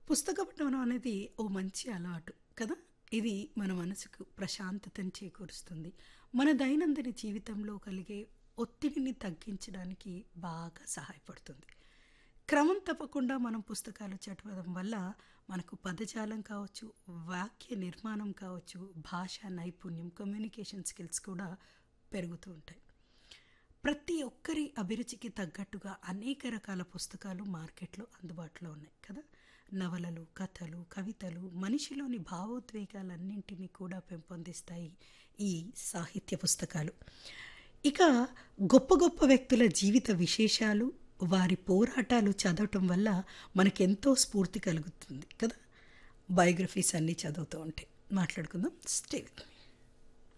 పుస్తక పఠనం అనేది ఓ మంచి అలవాటు కదా ఇది మన మనసుకు ప్రశాంతతను చేకూరుస్తుంది మన దైనందిన జీవితంలో కలిగే ఒత్తిడిని తగ్గించడానికి బాగా సహాయపడుతుంది క్రమం తప్పకుండా మనం పుస్తకాలు చదవడం వల్ల మనకు పదజాలం కావచ్చు వాక్య నిర్మాణం కావచ్చు భాషా నైపుణ్యం కమ్యూనికేషన్ స్కిల్స్ కూడా పెరుగుతూ ఉంటాయి ప్రతి ఒక్కరి అభిరుచికి తగ్గట్టుగా అనేక రకాల పుస్తకాలు మార్కెట్లో అందుబాటులో ఉన్నాయి కదా నవలలు కథలు కవితలు మనిషిలోని భావోద్వేగాలన్నింటినీ కూడా పెంపొందిస్తాయి ఈ సాహిత్య పుస్తకాలు ఇక గొప్ప గొప్ప వ్యక్తుల జీవిత విశేషాలు వారి పోరాటాలు చదవటం వల్ల మనకెంతో స్ఫూర్తి కలుగుతుంది కదా బయోగ్రఫీస్ అన్నీ చదువుతూ ఉంటాయి మాట్లాడుకుందాం స్టే విత్